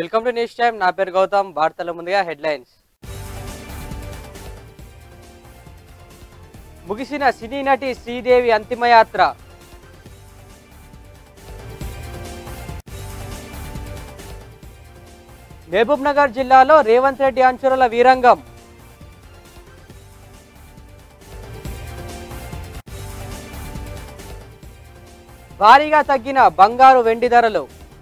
Welcome to news time నా పేరు గౌతమ్ వార్తల ముందుగా హెడ్లైన్స్ ముగిసిన సినీ నటి శ్రీదేవి అంతిమయాత్ర మహబూబ్ నగర్ జిల్లాలో రేవంత్ రెడ్డి అంచురుల వీరంగం భారీగా తగ్గిన బంగారు వెండి ధరలు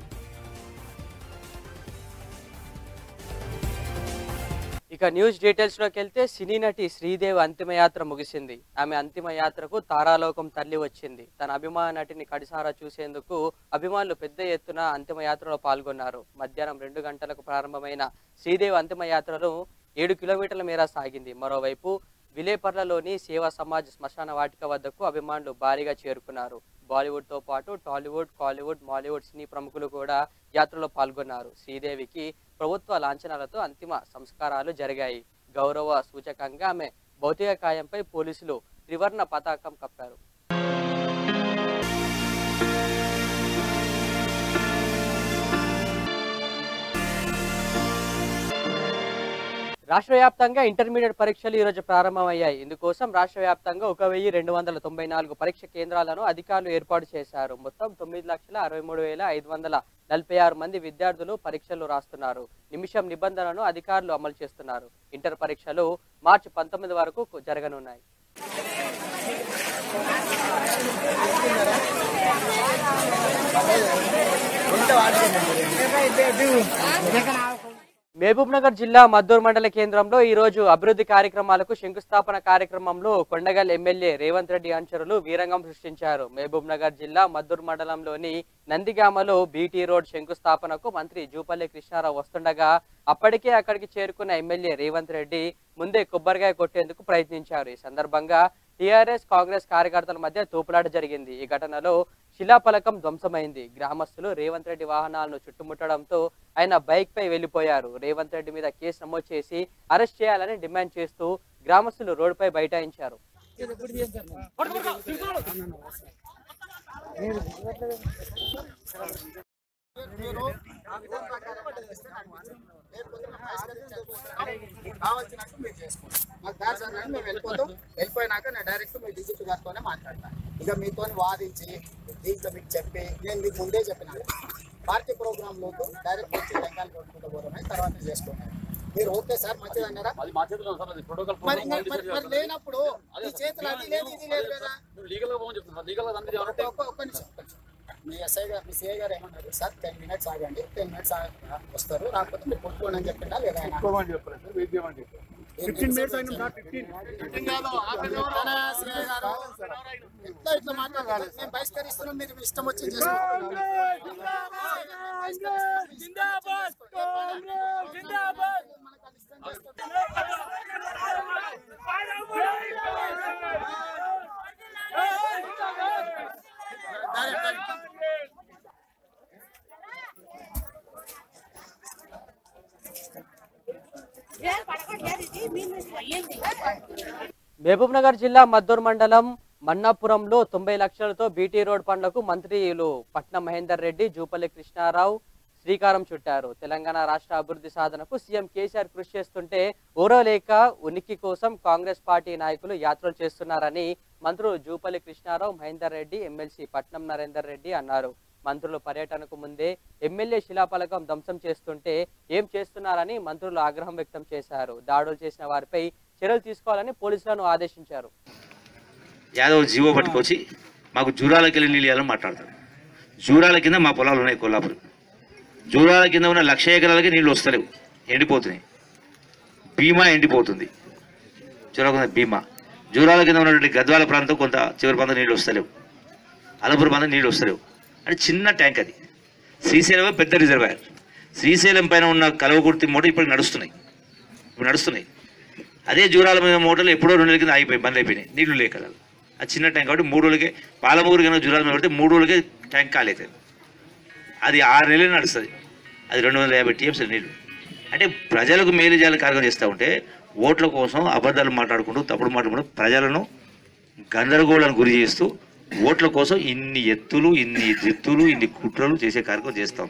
ఇక న్యూస్ డీటెయిల్స్ లోకి వెళ్తే సినీ నటి శ్రీదేవి అంతిమయాత్ర ముగిసింది ఆమె అంతిమయాత్రకు తారాలోకం తల్లి వచ్చింది తన అభిమాన నటిని కడిసారా చూసేందుకు అభిమానులు పెద్ద ఎత్తున అంతిమయాత్రలో పాల్గొన్నారు మధ్యాహ్నం రెండు గంటలకు ప్రారంభమైన శ్రీదేవి అంతిమయాత్రను ఏడు కిలోమీటర్ల మేర సాగింది మరోవైపు విలేపర్లలోని సేవా సమాజ్ శ్మశాన వాటిక వద్దకు అభిమానులు భారీగా చేరుకున్నారు బాలీవుడ్ తో పాటు టాలీవుడ్ కాలీవుడ్ మాలీవుడ్ సినీ ప్రముఖులు కూడా యాత్రలో పాల్గొన్నారు శ్రీదేవికి ప్రభుత్వ లాంఛనాలతో అంతిమ సంస్కారాలు జరిగాయి గౌరవ సూచకంగా ఆమె భౌతిక కాయంపై పోలీసులు త్రివర్ణ పతాకం కప్పారు రాష్ట్ర వ్యాప్తంగా ఇంటర్మీడియట్ పరీక్షలు ఈరోజు ప్రారంభమయ్యాయి ఇందుకోసం రాష్ట్ర వ్యాప్తంగా ఒక వెయ్యి రెండు వందల తొంభై నాలుగు పరీక్ష కేంద్రాలను అధికారులు ఏర్పాటు చేశారు మొత్తం తొమ్మిది లక్షల అరవై మూడు వేల ఐదు వందల నలభై ఆరు మంది విద్యార్థులు పరీక్షలు రాస్తున్నారు నిమిషం నిబంధనలను అధికారులు అమలు చేస్తున్నారు ఇంటర్ పరీక్షలు మార్చి పంతొమ్మిది వరకు జరగనున్నాయి మహబూబ్ నగర్ జిల్లా మద్దూరు మండల కేంద్రంలో ఈ రోజు అభివృద్ధి కార్యక్రమాలకు శంకుస్థాపన కార్యక్రమంలో కొండగల్ ఎమ్మెల్యే రేవంత్ రెడ్డి అనుచరులు వీరంగం సృష్టించారు మహబూబ్ నగర్ జిల్లా మద్దూరు మండలంలోని నందిగామలో బీటీ రోడ్ శంకుస్థాపనకు మంత్రి జూపల్లి కృష్ణారావు వస్తుండగా అప్పటికే అక్కడికి చేరుకున్న ఎమ్మెల్యే రేవంత్ రెడ్డి ముందే కొబ్బరికాయ కొట్టేందుకు ప్రయత్నించారు ఈ సందర్భంగా టీఆర్ఎస్ కాంగ్రెస్ కార్యకర్తల మధ్య తోపులాట జరిగింది ఈ ఘటనలో శిలాఫలకం ధ్వంసమైంది గ్రామస్తులు రేవంత్ రెడ్డి వాహనాలను చుట్టుముట్టడంతో ఆయన బైక్ పై వెళ్లిపోయారు రేవంత్ రెడ్డి మీద కేసు నమోదు చేసి అరెస్ట్ చేయాలని డిమాండ్ చేస్తూ గ్రామస్తులు రోడ్డుపై బైఠాయించారు కావాల్సినట్టు మీరు చేసుకోండి మాకు దారి సరిగ్గా మేము వెళ్ళిపోతాం వెళ్ళిపోయినాక నేను డైరెక్ట్ మీ డిజిట్ గారితోనే మాట్లాడతాను ఇక మీతో వాదించి దీంట్లో మీకు చెప్పి నేను మీకు ముందే చెప్పినాను పార్టీ ప్రోగ్రాంలోకి డైరెక్ట్ వచ్చి లెక్కలు కొట్టుకుంటూ పోవడమే తర్వాత చేసుకోండి మీరు ఓకే సార్ మంచిది అన్నారా అది మా చేతిలో ఉంది సార్ అది ప్రోటోకాల్ మరి మరి- మరి- మరి లేనప్పుడు ఈ చేతులు అది లేదు ఇది లేదు కదా లీగల్ గా పోమని చెప్తున్నా లీగల్ గా అన్ని ఒక్క ఒక్క- ఒక్క నిమిషం ఒక్క నిమిషం. మీ ఎస్ఐ గారు మీ సిఐ గారు ఏమన్నారు సార్ టెన్ మినిట్స్ ఆగండి టెన్ మినిట్స్ వస్తారు రాకపోతే మీరు కొట్టుకోండి అని చెప్పిందా లేదా ఆయన? ఫిఫ్టీన్ మినిట్స్ అయిన సార్ ఫిఫ్టీన్ తన సిఐ గారు ఎట్లా ఇట్లా మాట్లాడాలి మేము బహిష్కరిస్తున్నాం మీరు ఇష్టం వచ్చి చేసుకోండి. మనకు అది ఇష్టం చేసుకోండి. మహబూబ్ నగర్ జిల్లా మద్దూరు మండలం మన్నాపురంలో తొంభై లక్షలతో బీటీ రోడ్ పనులకు మంత్రులు పట్నం మహేందర్ రెడ్డి జూపల్లి కృష్ణారావు శ్రీకారం చుట్టారు తెలంగాణ రాష్ట్ర అభివృద్ధి సాధనకు సీఎం కేసీఆర్ కృషి చేస్తుంటే ఓరవలేక ఉనికి కోసం కాంగ్రెస్ పార్టీ నాయకులు యాత్రలు చేస్తున్నారని మంత్రులు జూపల్లి కృష్ణారావు మహేందర్ రెడ్డి ఎమ్మెల్సీ పట్నం నరేందర్ రెడ్డి అన్నారు మంత్రులు పర్యటనకు ముందే ఎమ్మెల్యే శిలాఫలకం ధ్వంసం చేస్తుంటే ఏం చేస్తున్నారని మంత్రులు ఆగ్రహం వ్యక్తం చేశారు దాడులు చేసిన వారిపై చర్యలు తీసుకోవాలని పోలీసులను ఆదేశించారు యాదవ్ జీవో పట్టుకొచ్చి మాకు జూరాలకి వెళ్ళి నీళ్ళు ఇవ్వాలని మాట్లాడతాడు జూరాల కింద మా పొలాలు ఉన్నాయి కొల్లాపురం జూరాల కింద ఉన్న లక్ష ఎకరాలకి నీళ్ళు వస్తలేవు ఎండిపోతున్నాయి భీమా ఎండిపోతుంది జూరాల కింద భీమా జూరాల కింద ఉన్నటువంటి గద్వాల ప్రాంతం కొంత చివరి ప్రాంతం నీళ్ళు వస్తలేవు అలపురం ప్రాంతం నీళ్ళు వస్తలేవు అంటే చిన్న ట్యాంక్ అది శ్రీశైలం పెద్ద రిజర్వాయర్ శ్రీశైలం పైన ఉన్న కలవకుర్తి మోటార్ ఇప్పుడు నడుస్తున్నాయి ఇప్పుడు నడుస్తున్నాయి అదే జూరాల మీద మోటార్లు ఎప్పుడో రెండు నెలల కింద ఆగిపోయి బంద్ అయిపోయినాయి నీళ్లు లేక ఆ చిన్న ట్యాంక్ కాబట్టి మూడు రోజులకే పాలమూరు కన్నా జూరాల మీద పడితే మూడు రోజులకే ట్యాంక్ కాలేదు అది ఆరు నెలలు నడుస్తుంది అది రెండు వందల యాభై టీఎంసీ నీళ్ళు అంటే ప్రజలకు మేలు చేయాలని కార్యక్రమం చేస్తూ ఉంటే ఓట్ల కోసం అబద్ధాలు మాట్లాడుకుంటూ తప్పుడు మాట్లాడుకుంటూ ప్రజలను గందరగోళానికి గురి చేస్తూ ఓట్ల కోసం ఇన్ని ఎత్తులు ఇన్ని జిత్తులు ఇన్ని కుట్రలు చేసే కార్యక్రమం చేస్తాం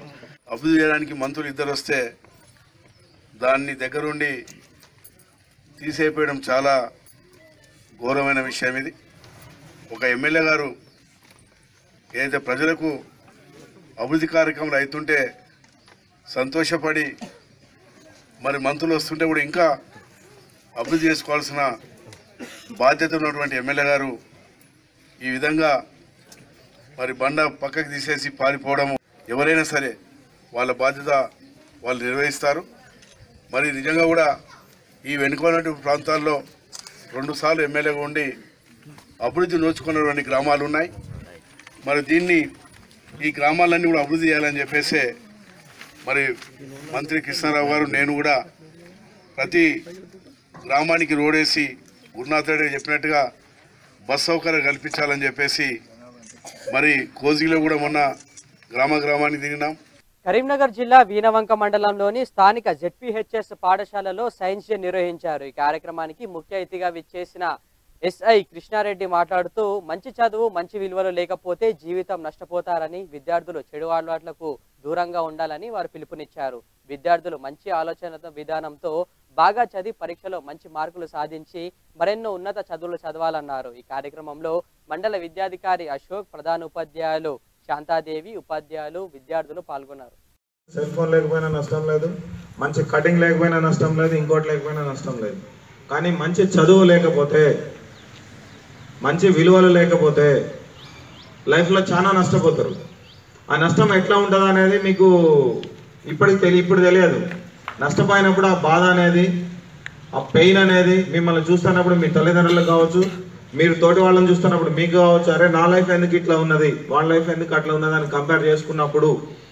అభివృద్ధి చేయడానికి మంత్రులు ఇద్దరు వస్తే దాన్ని దగ్గరుండి తీసేయడం చాలా ఘోరమైన విషయం ఇది ఒక ఎమ్మెల్యే గారు ఏదైతే ప్రజలకు అభివృద్ధి కార్యక్రమాలు అవుతుంటే సంతోషపడి మరి మంత్రులు వస్తుంటే కూడా ఇంకా అభివృద్ధి చేసుకోవాల్సిన బాధ్యత ఉన్నటువంటి ఎమ్మెల్యే గారు ఈ విధంగా మరి బండ పక్కకి తీసేసి పారిపోవడము ఎవరైనా సరే వాళ్ళ బాధ్యత వాళ్ళు నిర్వహిస్తారు మరి నిజంగా కూడా ఈ వెనుకబడినటువంటి ప్రాంతాల్లో రెండుసార్లు ఎమ్మెల్యేగా ఉండి అభివృద్ధి నోచుకున్నటువంటి గ్రామాలు ఉన్నాయి మరి దీన్ని ఈ గ్రామాలన్నీ కూడా అభివృద్ధి చేయాలని చెప్పేసి మరి మంత్రి కృష్ణారావు గారు నేను కూడా ప్రతి గ్రామానికి రోడేసి గురునాథ్ రెడ్డి చెప్పినట్టుగా బస్ సౌకర్యం కల్పించాలని చెప్పేసి మరి కోజిలో కూడా మొన్న గ్రామ గ్రామానికి దిగినాం కరీంనగర్ జిల్లా వీనవంక మండలంలోని స్థానిక జెడ్పీహెచ్ఎస్ పాఠశాలలో సైన్స్ డే నిర్వహించారు ఈ కార్యక్రమానికి ముఖ్య అతిథిగా విచ్చేసిన ఎస్ఐ కృష్ణారెడ్డి మాట్లాడుతూ మంచి చదువు మంచి విలువలు లేకపోతే జీవితం నష్టపోతారని విద్యార్థులు చెడు అలవాట్లకు దూరంగా ఉండాలని వారు పిలుపునిచ్చారు విద్యార్థులు మంచి ఆలోచన విధానంతో బాగా చదివి పరీక్షలో మంచి మార్కులు సాధించి మరెన్నో ఉన్నత చదువులు చదవాలన్నారు ఈ కార్యక్రమంలో మండల విద్యాధికారి అశోక్ ప్రధాన ఉపాధ్యాయులు శాంతాదేవి ఉపాధ్యాయులు విద్యార్థులు పాల్గొన్నారు సెల్ ఫోన్ లేకపోయినా నష్టం లేదు మంచి కటింగ్ లేకపోయినా నష్టం లేదు ఇంకోటి లేకపోయినా నష్టం లేదు కానీ మంచి చదువు లేకపోతే మంచి విలువలు లేకపోతే లైఫ్లో చాలా నష్టపోతారు ఆ నష్టం ఎట్లా ఉంటుంది అనేది మీకు ఇప్పటికి తెలియ ఇప్పుడు తెలియదు నష్టపోయినప్పుడు ఆ బాధ అనేది ఆ పెయిన్ అనేది మిమ్మల్ని చూస్తున్నప్పుడు మీ తల్లిదండ్రులకు కావచ్చు మీరు తోటి వాళ్ళని చూస్తున్నప్పుడు మీకు కావచ్చు అరే నా లైఫ్ ఎందుకు ఇట్లా ఉన్నది వాళ్ళ లైఫ్ ఎందుకు అట్లా ఉన్నది అని కంపేర్ చేసుకున్నప్పుడు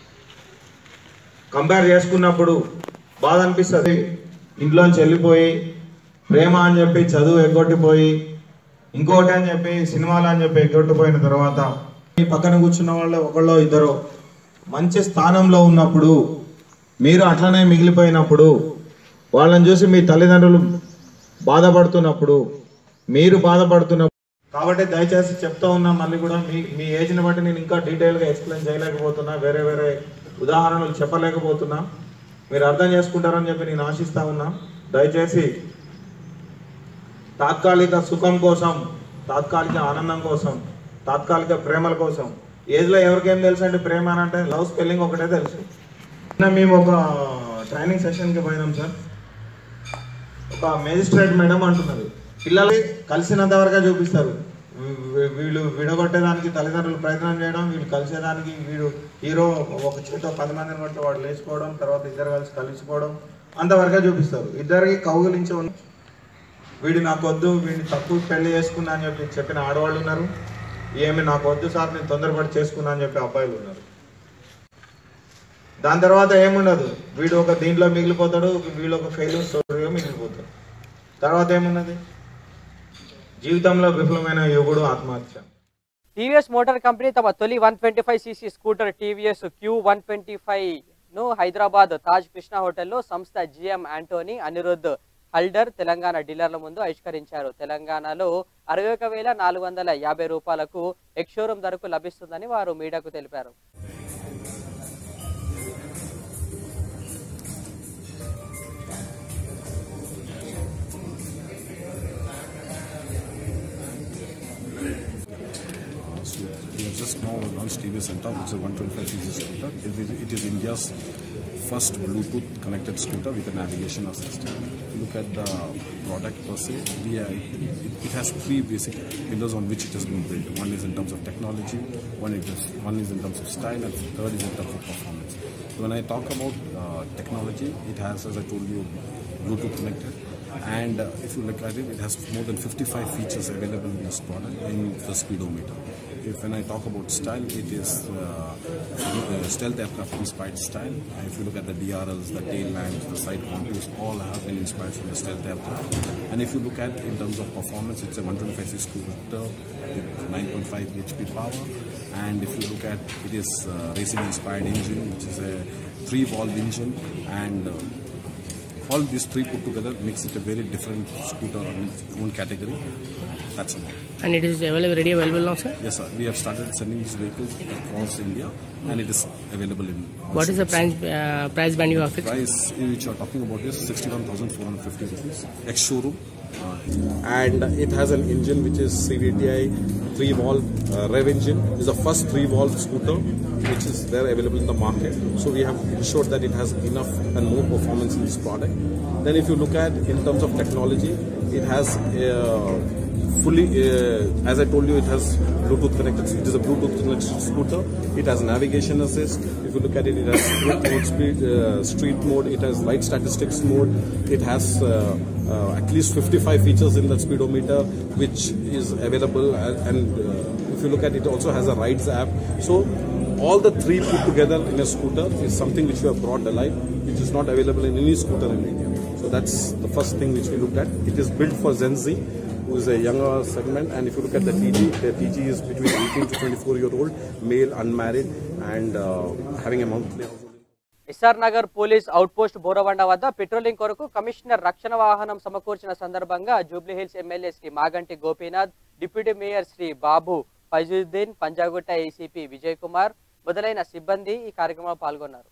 కంపేర్ చేసుకున్నప్పుడు బాధ అనిపిస్తుంది ఇంట్లోంచి వెళ్ళిపోయి ప్రేమ అని చెప్పి చదువు ఎగ్గొట్టిపోయి ఇంకోటి అని చెప్పి సినిమాలు అని చెప్పి ఎగ్గొట్టిపోయిన తర్వాత ఈ పక్కన కూర్చున్న వాళ్ళు ఒకళ్ళో ఇద్దరు మంచి స్థానంలో ఉన్నప్పుడు మీరు అట్లనే మిగిలిపోయినప్పుడు వాళ్ళని చూసి మీ తల్లిదండ్రులు బాధపడుతున్నప్పుడు మీరు బాధపడుతున్నప్పుడు కాబట్టి దయచేసి చెప్తా ఉన్నా మళ్ళీ కూడా మీ మీ ఏజ్ని బట్టి నేను ఇంకా డీటెయిల్గా ఎక్స్ప్లెయిన్ చేయలేకపోతున్నా వేరే వేరే ఉదాహరణలు చెప్పలేకపోతున్నా మీరు అర్థం చేసుకుంటారని చెప్పి నేను ఆశిస్తా ఉన్నా దయచేసి తాత్కాలిక సుఖం కోసం తాత్కాలిక ఆనందం కోసం తాత్కాలిక ప్రేమల కోసం ఏజ్లో ఎవరికేం తెలుసు అంటే ప్రేమ అని అంటే లవ్ స్పెల్లింగ్ ఒకటే తెలుసు నిన్న మేము ఒక ట్రైనింగ్ సెషన్కి పోయినాం సార్ ఒక మేజిస్ట్రేట్ మేడం అంటున్నది పిల్లలు కలిసినంత వరకే చూపిస్తారు వీ- వీళ్ళు విడగొట్టేదానికి తల్లిదండ్రులు ప్రయత్నం చేయడం వీళ్ళు కలిసేదానికి వీడు హీరో ఒక చేత పది మందిని కొట్టి వాడు లేచిపోవడం తర్వాత ఇద్దరు కలిసి కలిసిపోవడం అంతవరకే చూపిస్తారు ఇద్దరికి కౌగులించి ఉన్న వీడు నాకు వద్దు వీడిని తక్కువ పెళ్లి చేసుకున్నా అని చెప్పి చెప్పిన ఆడవాళ్ళు ఉన్నారు ఏమి నాకు వద్దు సార్ నేను తొందరపడి చేసుకున్నా అని చెప్పి అబ్బాయిలు ఉన్నారు దాని తర్వాత ఏముండదు వీడు ఒక దీంట్లో మిగిలిపోతాడు వీళ్ళు ఒక ఫెయిల్యూర్ స్టోరీగా మిగిలిపోతాడు తర్వాత ఏమున్నది జీవితంలో విఫలమైన యువకుడు ఆత్మహత్య టీవీఎస్ మోటార్ కంపెనీ తమ తొలి one twenty five CC scooter TVS Q one twenty five ను హైదరాబాద్ తాజ్ కృష్ణ హోటల్లో సంస్థ జిఎం యాంటోనీ అనిరుద్ హల్డర్ తెలంగాణ డీలర్ల ముందు ఆవిష్కరించారు తెలంగాణలో అరవై ఒక వేల నాలుగు వందల యాభై రూపాయలకు ఎక్స్షోరూమ్ ధరకు లభిస్తుందని వారు మీడియాకు తెలిపారు So we have just now launched TV Center, which is a 125cc scooter. It is, it is India's first Bluetooth connected scooter with a navigation assist. If you look at the product per se, we are, it, it has three basic pillars on which it has been built. One is in terms of technology, one is, one is in terms of style, and third is in terms of performance. So when I talk about uh, technology, it has, as I told you, Bluetooth connected. And uh, if you look at it, it has more than 55 features available in this product in the speedometer. If when I talk about style, it is uh, uh, stealth aircraft inspired style. And if you look at the DRLs, the tail lamps, the side contours, all have been inspired from the stealth aircraft. And if you look at in terms of performance, it's a 125cc scooter with 9.5 HP power. And if you look at it is uh, racing inspired engine, which is a three valve engine and uh, all these three put together makes it a very different scooter in its own category. That's about. And it is available, ready available now, sir? Yes, sir. We have started sending these vehicles across India, and it is available in. all What is the states. price uh, price band you have fixed? price which you are talking about is 61,450 rupees. Ex showroom. and it has an engine which is CVTi three valve uh, rev engine. It's the first three valve scooter which is there available in the market. So we have ensured that it has enough and more performance in this product. Then if you look at in terms of technology, it has uh, fully, uh, as I told you, it has Bluetooth connected. It is a Bluetooth connected scooter. It has navigation assist. If you look at it, it has street mode, speed, uh, street mode. It has light statistics mode. It has uh, uh, at least 55 features in that speedometer, which is available. And, and uh, if you look at it, it also has a rides app. So all the three put together in a scooter is something which we have brought alive, which is not available in any scooter in India. So that's the first thing which we looked at. It is built for Gen Z, who is a younger segment. And if you look at the TG, the TG is between 18 to 24 year old, male, unmarried, and uh, having a monthly household. SR Nagar police outpost Borabanda వద్ద patrolling కొరకు commissioner రక్షణ వాహనం సమకూర్చిన సందర్భంగా Jubilee Hills MLA Shri Maganti Gopinath deputy mayor Shri Babu Faizuddin Panjagutta ACP Vijay Kumar మొదలైన సిబ్బంది ఈ కార్యక్రమంలో పాల్గొన్నారు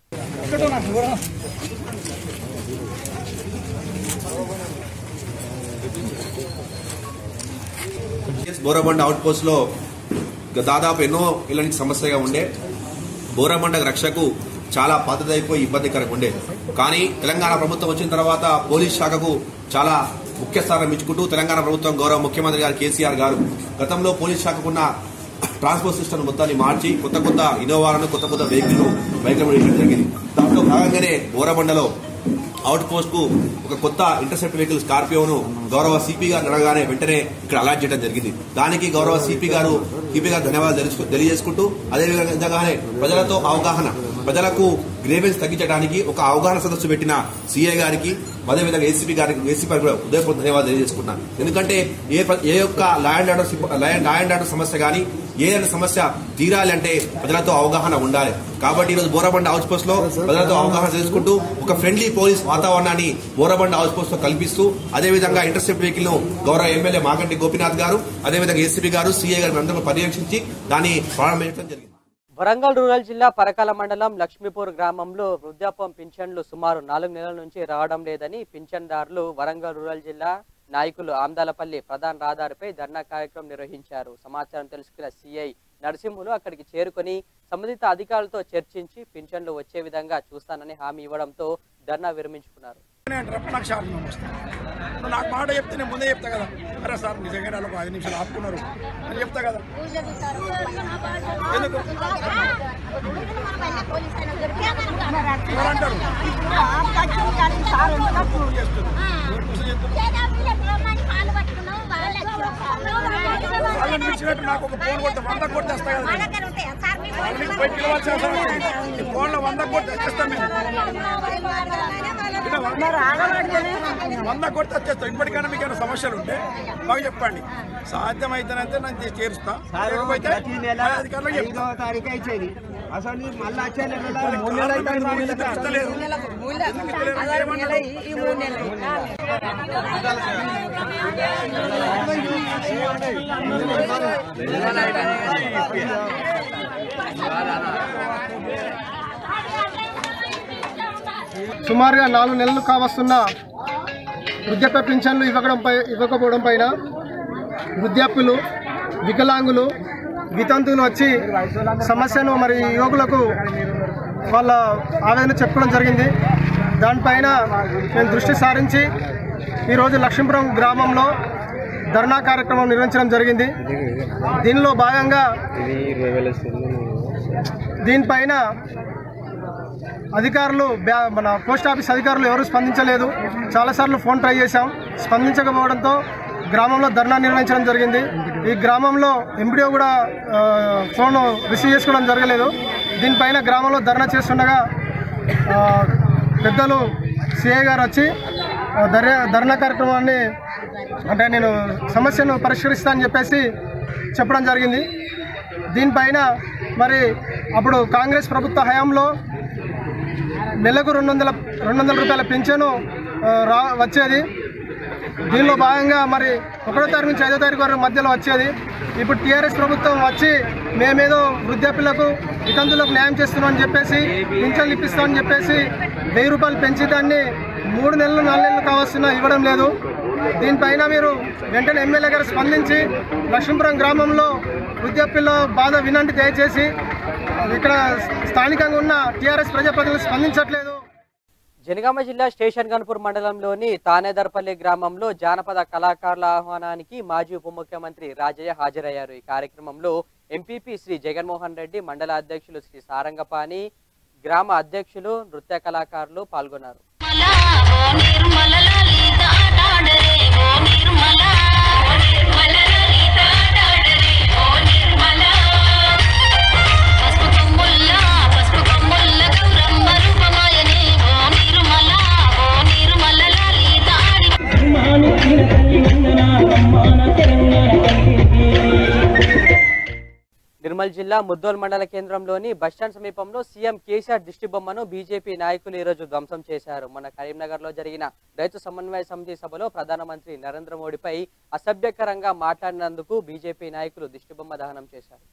బోరబండ అవుట్ పోస్ట్ లో దాదాపు ఎన్నో ఇళ్ళ నుంచి సమస్యగా ఉండే బోరబండ రక్షకు చాలా పాతదైపోయి ఇబ్బందికరంగా ఉండే కానీ తెలంగాణ ప్రభుత్వం వచ్చిన తర్వాత పోలీస్ శాఖకు చాలా ముఖ్య స్థానం ఇచ్చుకుంటూ తెలంగాణ ప్రభుత్వం గౌరవ ముఖ్యమంత్రి గారు కేసీఆర్ గారు గతంలో పోలీస్ శాఖకున్న ట్రాన్స్పోర్ట్ సిస్టమ్ మొత్తాన్ని మార్చి కొత్త కొత్త ఇన్నోవాలను కొత్త కొత్త వెహికల్ వెహికల్ వేయడం జరిగింది దాంట్లో భాగంగానే బోరబండలో అవుట్ పోస్ట్ కు ఒక కొత్త ఇంటర్సెప్ట్ వెహికల్ స్కార్పియోను గౌరవ సిపి గారు నడగానే వెంటనే ఇక్కడ అలాట్ చేయడం జరిగింది దానికి గౌరవ సిపి గారు సిపి గారు ధన్యవాదాలు తెలుసు- తెలియజేసుకుంటూ అదేవిధంగానే ప్రజలతో అవగాహన ప్రజలకు గ్రేవెన్స్ తగ్గించడానికి ఒక అవగాహన సదస్సు పెట్టిన సీఏ గారికి అదేవిధంగా ఏసీపీ గారికి ఏసీపీ గారికి కూడా ఉదయపూర్వక ధన్యవాదాలు తెలియజేసుకుంటున్నాను ఎందుకంటే ఏ ప్ర- ఏ యొక్క ల్యాండ్ ఆర్డర్ సిబ్- ల్యాండ్ ల్యాండ్ ఆర్డర్ సమస్య కానీ ఏదైనా సమస్య తీరాలి అంటే ప్రజలతో అవగాహన ఉండాలి కాబట్టి ఈరోజు బోరబండ హౌస్ పోస్ట్ లో ప్రజలతో అవగాహన చేసుకుంటూ ఒక ఫ్రెండ్లీ పోలీస్ వాతావరణాన్ని బోరబండ హౌస్ పోస్ట్ లో కల్పిస్తూ అదేవిధంగా ఇంటర్సెప్ట్ వెహికల్ ను గౌరవ ఎమ్మెల్యే మాగంటి గోపీనాథ్ గారు అదేవిధంగా ఏసీపీ గారు సీఏ గారు అందరూ పర్యవేక్షించి దాన్ని ప్రారంభించడం జరిగింది వరంగల్ రూరల్ జిల్లా పరకాల మండలం లక్ష్మీపూర్ గ్రామంలో వృద్ధాప్యం పింఛన్లు సుమారు నాలుగు నెలల నుంచి రావడం లేదని పింఛన్దారులు వరంగల్ రూరల్ జిల్లా నాయకులు ఆమ్దాలపల్లి ప్రధాన రహదారిపై ధర్నా కార్యక్రమం నిర్వహించారు సమాచారం తెలుసుకున్న సిఐ నరసింహులు అక్కడికి చేరుకొని సంబంధిత అధికారులతో చర్చించి పింఛన్లు వచ్చే విధంగా చూస్తానని హామీ ఇవ్వడంతో ధర్నా విరమించుకున్నారు నాకు షాప్ వస్తాను నువ్వు నాకు మాట చెప్తే నేను ముందే చెప్తా కదా అరే సార్ నిజంగానే వాళ్ళు ఒక ఐదు నిమిషాలు ఆపుకున్నారు అని చెప్తా కదా ఎందుకు ఎవరంటారు వాళ్ళని పిలిచినట్టు నాకు ఒక ఫోన్ కొడితే వంద కొట్టి వస్తా కదా నేను. వాళ్ళని పోయి పిలవాల్సిన అవసరం లేదు. ఈ ఫోన్లో వంద కొట్టి వచ్చేస్తాం మేము ఇలా వంద- వంద కొట్టి వచ్చేస్తాం ఇప్పటికైనా మీకు ఏమైనా సమస్యలు ఉంటే మాకు చెప్పండి సాధ్యమైతేనంటే నేను తీ- తీరుస్తా లేకపోతే పై అధికారులకు చెప్తా. అసలు మళ్ళీ వచ్చే నెలలో మూడు నెలలు అయితే మూడు నెలలు ఇస్తలేరు. ఎందుకు ఇస్తలేరు? ఏమన్నారు? సుమారుగా నాలుగు నెలలు కావస్తున్న వృద్ధాప్య పింఛన్లు ఇవ్వడం పై ఇవ్వకపోవడం పైన వృద్ధాప్యులు వికలాంగులు వితంతువులు వచ్చి సమస్యను మరి యువకులకు వాళ్ళ ఆవేదన చెప్పుకోవడం జరిగింది దానిపైన మేము దృష్టి సారించి ఈరోజు లక్ష్మీపురం గ్రామంలో ధర్నా కార్యక్రమం నిర్వహించడం జరిగింది దీనిలో భాగంగా దీనిపైన అధికారులు బ్యా- మన పోస్ట్ ఆఫీస్ అధికారులు ఎవరు స్పందించలేదు చాలాసార్లు ఫోన్ ట్రై చేశాం స్పందించకపోవడంతో గ్రామంలో ధర్నా నిర్వహించడం జరిగింది ఈ గ్రామంలో ఎంపీడీఓ కూడా ఆ, ఫోన్ రిసీవ్ చేసుకోవడం జరగలేదు దీనిపైన గ్రామంలో ధర్నా చేస్తుండగా ఆ, పెద్దలు సిఐ గారు వచ్చి ఆ, ధర్నా ధర్నా కార్యక్రమాన్ని అంటే నేను సమస్యను పరిష్కరిస్తా అని చెప్పేసి చెప్పడం జరిగింది దీనిపైన మరి అప్పుడు కాంగ్రెస్ ప్రభుత్వ హయాంలో నెలకు రెండు వందల రెండు వందల రూపాయల పింఛను ఆ, రా వచ్చేది దీనిలో భాగంగా మరి ఒకటో తారీఖు నుంచి ఐదో తారీఖు వరకు మధ్యలో వచ్చేది ఇప్పుడు టీఆర్ఎస్ ప్రభుత్వం వచ్చి మేమేదో వృద్ధాప్యులకు వితంతులకు న్యాయం చేస్తున్నామని చెప్పేసి పింఛన్లు ఇప్పిస్తామని చెప్పేసి వెయ్యి రూపాయలు పెంచి దాన్ని మూడు నెలలు నాలుగు నెలలు కావాల్సిన ఇవ్వడం లేదు దీనిపైన మీరు వెంటనే ఎమ్మెల్యే గారు స్పందించి లక్ష్మీపురం గ్రామంలో వృద్ధాప్యుల బాధ వినండి దయచేసి ఇక్కడ స్థానికంగా ఉన్న టీఆర్ఎస్ ప్రజాప్రతినిధులు స్పందించట్లేదు జనగామ జిల్లా స్టేషన్ గన్పూర్ మండలంలోని తానేదర్పల్లి గ్రామంలో జానపద కళాకారుల ఆహ్వానానికి మాజీ ఉప ముఖ్యమంత్రి రాజయ్య హాజరయ్యారు ఈ కార్యక్రమంలో ఎంపీపీ శ్రీ జగన్మోహన్ రెడ్డి మండల అధ్యక్షులు శ్రీ సారంగపాణి గ్రామ అధ్యక్షులు నృత్య కళాకారులు పాల్గొన్నారు నిర్మల్ జిల్లా ముద్దోల్ మండల కేంద్రంలోని బస్టాండ్ సమీపంలో సీఎం కేసీఆర్ దిష్టి బొమ్మను బీజేపీ నాయకులు ఈరోజు ధ్వంసం చేశారు మన కరీంనగర్ లో జరిగిన రైతు సమన్వయ సమితి సభలో ప్రధానమంత్రి నరేంద్ర మోడీపై అసభ్యకరంగా మాట్లాడినందుకు బీజేపీ నాయకులు దిష్టి బొమ్మ దహనం చేశారు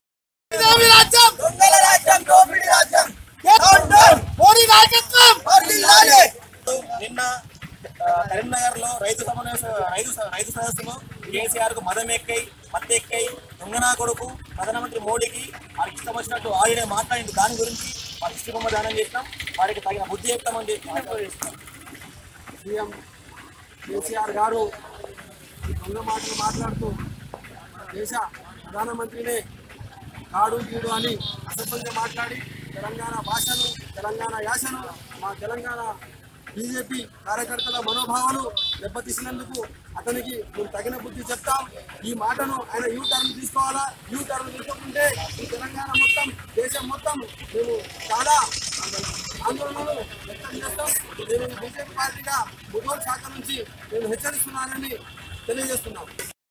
నిన్న కరీంనగర్ లో రైతు సమన్వయ రైతు రైతు సదస్సులో కేసీఆర్ కు మదం ఎక్కై మత్తు ఎక్కై దొంగనా కొడుకు ప్రధానమంత్రి మోడీకి వారికి ఇష్టం వచ్చినట్టు ఆయనే మాట్లాడింది దాని గురించి వారికి ఇష్టబొమ్మ దానం చేసినాం వారికి తగిన బుద్ధి చెప్తామని చెప్పి చేస్తున్నాం సీఎం కేసీఆర్ గారు ఈ దొంగ మాటలు మాట్లాడుతూ దేశ ప్రధానమంత్రినే కాడు గీడు అని అసభ్యంగా మాట్లాడి తెలంగాణ భాషను తెలంగాణ యాసను మా తెలంగాణ బీజేపీ కార్యకర్తల మనోభావాలు దెబ్బతీసినందుకు అతనికి మేము తగిన బుద్ధి చెప్తాం ఈ మాటను ఆయన యూ టర్న్ తీసుకోవాలా యూ టర్న్ తీసుకోకుంటే ఈ తెలంగాణ మొత్తం దేశం మొత్తం మేము చాలా ఆందోళనలు వ్యక్తం చేస్తాం నేను బీజేపీ పార్టీగా ముదోల్ శాఖ నుంచి నేను హెచ్చరిస్తున్నానని తెలియజేస్తున్నాం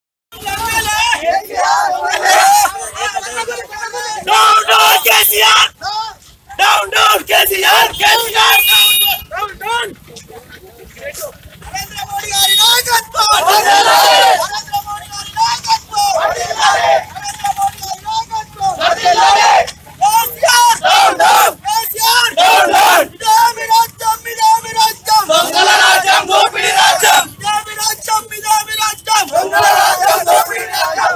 Down, down, KCR! Down, down, KCR! KCR! Down, down! Narendra Modi గారి నాయకత్వం వర్ధిల్లాలి! నరేంద్ర మోడీ గారి నాయకత్వం వర్ధిల్లాలి! నరేంద్ర మోడీ గారి నాయకత్వం వర్ధిల్లాలి! KCR! Down, down! KCR! Down, down! ఇదేమి రాజ్యం, ఇదేమి రాజ్యం! దొంగల రాజ్యం, దోపిడీ రాజ్యం! ఇదేమి రాజ్యం, ఇదేమి రాజ్యం! దొంగల రాజ్యం, దోపిడీ రాజ్యం!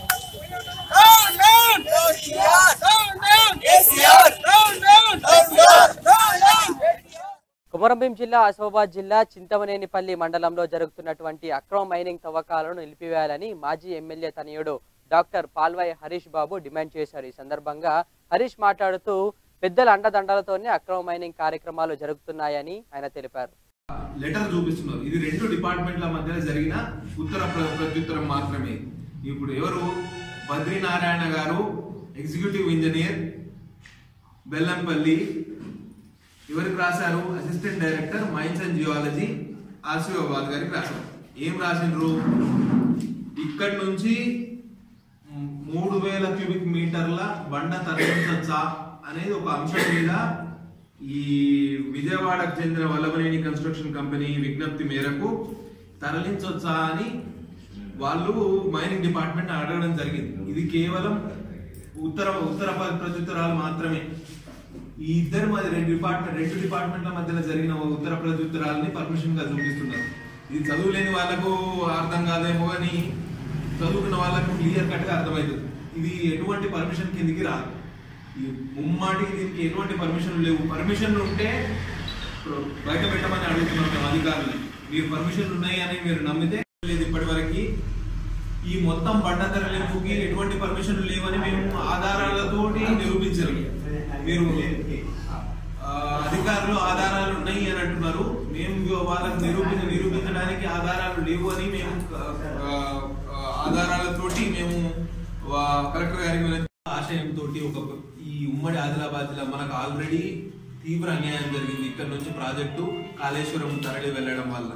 Down, down! KCR! Down, down! KCR! Down, down! KCR! Down, down! Kumaram Bheem జిల్లా ఆసిఫాబాద్ జిల్లా చింతమనేనిపల్లి మండలంలో జరుగుతున్నటువంటి అక్రమ మైనింగ్ తవ్వకాలను నిలిపివేయాలని మాజీ ఎమ్మెల్యే తనయుడు డాక్టర్ పాల్వాయ్ హరీష్ బాబు డిమాండ్ చేశారు ఈ సందర్భంగా హరీష్ మాట్లాడుతూ పెద్దల అండదండలతోనే అక్రమ మైనింగ్ కార్యక్రమాలు జరుగుతున్నాయని ఆయన తెలిపారు లెటర్ చూపిస్తున్నారు ఇది రెండు డిపార్ట్మెంట్ల మధ్య జరిగిన ఉత్తర ప్ర- ప్రత్యుత్తరం మాత్రమే ఇప్పుడు ఎవరు బద్రీనారాయణ గారు ఎగ్జిక్యూటివ్ ఇంజనీర్ బెల్లంపల్లి ఎవరికి రాశారు assistant director mines and geology Asifabad గారికి రాశారు ఏం రాసిండ్రు ఇక్కడి నుంచి మ్, మూడు వేల క్యూబిక్ మీటర్ల బండ తరలించచ్చా అనేది ఒక అంశం మీద ఈ విజయవాడకు చెందిన వల్లభనేని కన్స్ట్రక్షన్ కంపెనీ విజ్ఞప్తి మేరకు తరలించొచ్చా అని వాళ్ళు మైనింగ్ డిపార్ట్మెంట్ అడగడం జరిగింది ఇది కేవలం ఉత్తర ఉత్తర ప- ప్రత్యుత్తరాలు మాత్రమే ఈ ఇద్దరు మరి రెండు డిపార్ట్మెంట్ రెండు డిపార్ట్మెంట్ల మధ్యలో జరిగిన ఓ ఉత్తర ప్రత్యుత్తరాలని పర్మిషన్ గా చూపిస్తున్నారు ఇది చదువులేని వాళ్ళకు అర్థం కాదేమో అని చదువుకున్న వాళ్ళకు క్లియర్ కట్ గా అర్థమవుతుంది ఇది ఎటువంటి పర్మిషన్ కిందికి రాదు ఈ ముమ్మాటికి దీనికి ఎటువంటి పర్మిషన్ లేవు పర్మిషన్లు ఉంటే బయట పెట్టమని అడుగుతున్నాం మేము అధికారులు మీరు పర్మిషన్లు ఉన్నాయి అని మీరు నమ్మితే లేదు ఇప్పటి వరకు ఈ మొత్తం బండ తరలింపుకి ఎటువంటి పర్మిషన్లు లేవని మేము ఆధారాలతోటి నిరూపించారు మీరు ఆ, అధికారులు ఆధారాలు ఉన్నాయి అని అంటున్నారు మేము ఇగో వాళ్ళకి నిరూపించ నిరూపించడానికి ఆధారాలు లేవు అని మేము ఆ, ఆ, ఆధారాలతోటి మేము వా- కలెక్టర్ గారి మీద ఆశయంతో ఒక ఈ ఉమ్మడి ఆదిలాబాద్ జిల్లా మనకు ఆల్రెడీ తీవ్ర అన్యాయం జరిగింది ఇక్కడ నుంచి ప్రాజెక్టు కాళేశ్వరం తరలి వెళ్ళడం వల్ల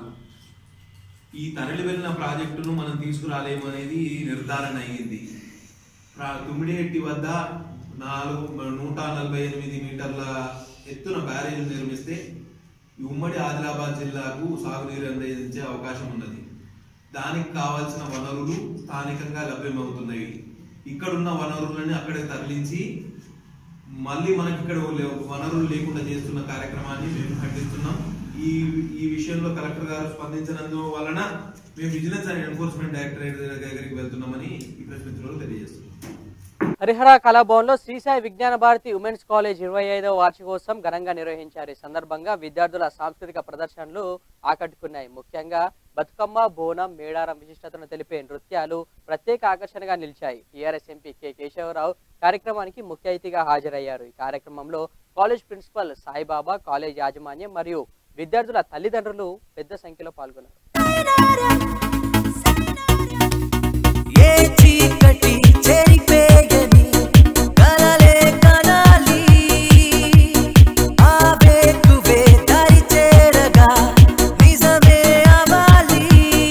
ఈ తరలి వెళ్ళిన ప్రాజెక్టును మనం తీసుకురాలేము అనేది నిర్ధారణ అయ్యింది ప్రా- తుమ్మిడిహెట్టి వద్ద నాలుగు నూట నలభై ఎనిమిది మీటర్ల ఎత్తున బ్యారేజ్ నిర్మిస్తే ఈ ఉమ్మడి ఆదిలాబాద్ జిల్లాకు సాగునీరు అందించే అవకాశం ఉన్నది దానికి కావాల్సిన వనరులు స్థానికంగా లభ్యమవుతున్నాయి ఇక్కడున్న వనరులని అక్కడికి తరలించి మళ్ళీ మనకి ఇక్కడ లే- వనరులు లేకుండా చేస్తున్న కార్యక్రమాన్ని మేము ఖండిస్తున్నాం ఈ ఈ విషయంలో కలెక్టర్ గారు స్పందించినందు వలన మేము విజిలెన్స్ అండ్ ఎన్ఫోర్స్మెంట్ డైరెక్టరేట్ దగ్గరికి వెళ్తున్నామని ఈ ప్రెస్ మిత్రులు తెలియజేస్తున్నాం హరిహర కళాభవన్లో శ్రీసాయి విజ్ఞాన భారతి ఉమెన్స్ కాలేజ్ ఇరవై ఐదవ వార్షికోత్సవం ఘనంగా నిర్వహించారు ఈ సందర్భంగా విద్యార్థుల సాంస్కృతిక ప్రదర్శనలు ఆకట్టుకున్నాయి ముఖ్యంగా బతుకమ్మ బోనం మేడారం విశిష్టతను తెలిపే నృత్యాలు ప్రత్యేక ఆకర్షణగా నిలిచాయి టీఆర్ఎస్ ఎంపీ కె కేశవరావు కార్యక్రమానికి ముఖ్య అతిథిగా హాజరయ్యారు ఈ కార్యక్రమంలో కాలేజ్ ప్రిన్సిపల్ సాయిబాబా కాలేజ్ యాజమాన్యం మరియు విద్యార్థుల తల్లిదండ్రులు పెద్ద సంఖ్యలో పాల్గొన్నారు ఏ చీకటి చెరిపేయని కలలే కనాలి ఆ వేకువే దరి చేరగా నిజమే అవ్వాలి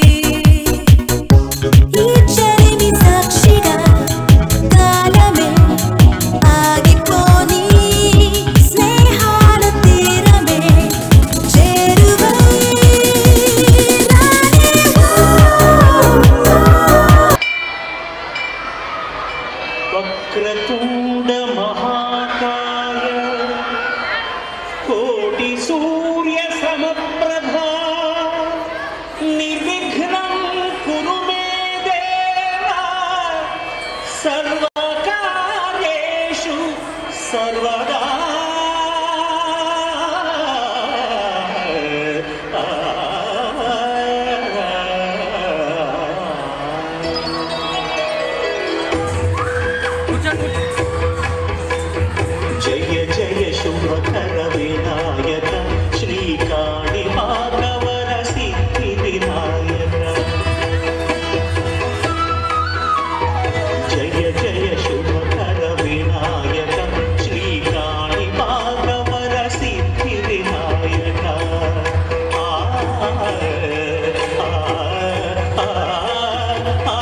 ఈ చెరిమి సాక్షిగా కాలమే ఆగిపోని స్నేహాల తీరమే చేరువై వక్రతుండ మహాకాయ కోటి సూర్య సమప్రభా నిర్విఘ్నం కురు మే దేవా సర్వకార్యేషు సర్వదా జయ జయ శుభకర వినాయక శ్రీకాళి మాధవర సిద్ధి వినాయక జయ జయ శుభకర వినాయక శ్రీకాళి మాధవర సిద్ధి వినాయక ఆ, ఆ, ఆ, ఆ, ఆ.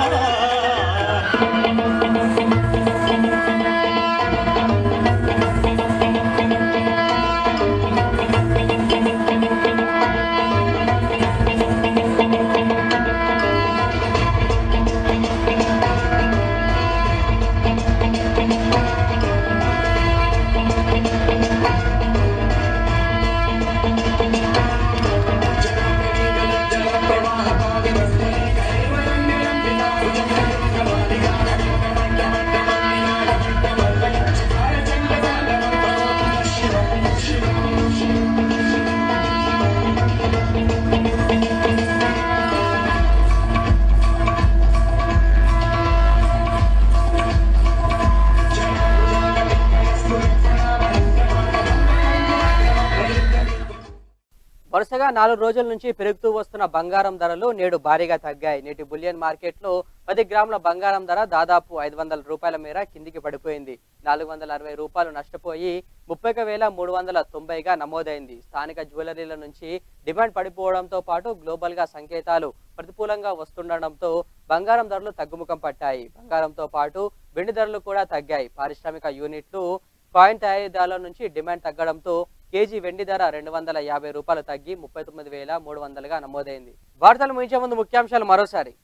వరుసగా నాలుగు రోజుల నుంచి పెరుగుతూ వస్తున్న బంగారం ధరలు నేడు భారీగా తగ్గాయి నేటి బులియన్ మార్కెట్లో పది గ్రాముల బంగారం ధర దాదాపు ఐదు వందల రూపాయల మేర కిందికి పడిపోయింది నాలుగు వందల అరవై రూపాయలు నష్టపోయి ముప్పై ఒక వేల మూడు వందల తొంభైగా నమోదైంది స్థానిక జ్యువెలరీల నుంచి డిమాండ్ పడిపోవడంతో పాటు గ్లోబల్ గా సంకేతాలు ప్రతికూలంగా వస్తుండడంతో బంగారం ధరలు తగ్గుముఖం పట్టాయి బంగారంతో పాటు వెండి ధరలు కూడా తగ్గాయి పారిశ్రామిక యూనిట్లు కాయిన్ తయారీదారుల నుంచి డిమాండ్ తగ్గడంతో కేజీ వెండి ధర రెండు వందల యాభై రూపాయలు తగ్గి ముప్పై తొమ్మిది వేల మూడు వందలుగా నమోదైంది వార్తలు ముగించే ముందు ముఖ్యాంశాలు మరోసారి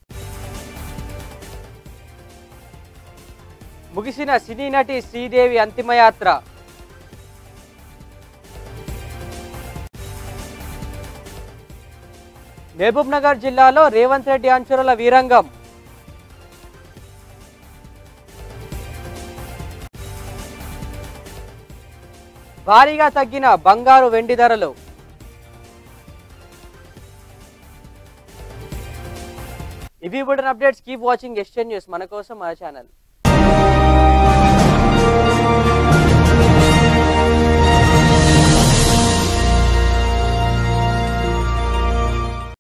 ముగిసిన సినీ నటి శ్రీదేవి అంతిమయాత్ర మహబూబ్ నగర్ జిల్లాలో రేవంత్ రెడ్డి అంచురుల వీరంగం భారీగా తగ్గిన బంగారు వెండి ధరలు ఇవి ఇప్పుడు అప్డేట్స్ కీప్ వాచింగ్ ఎస్టెన్ న్యూస్ మన కోసం మన ఛానల్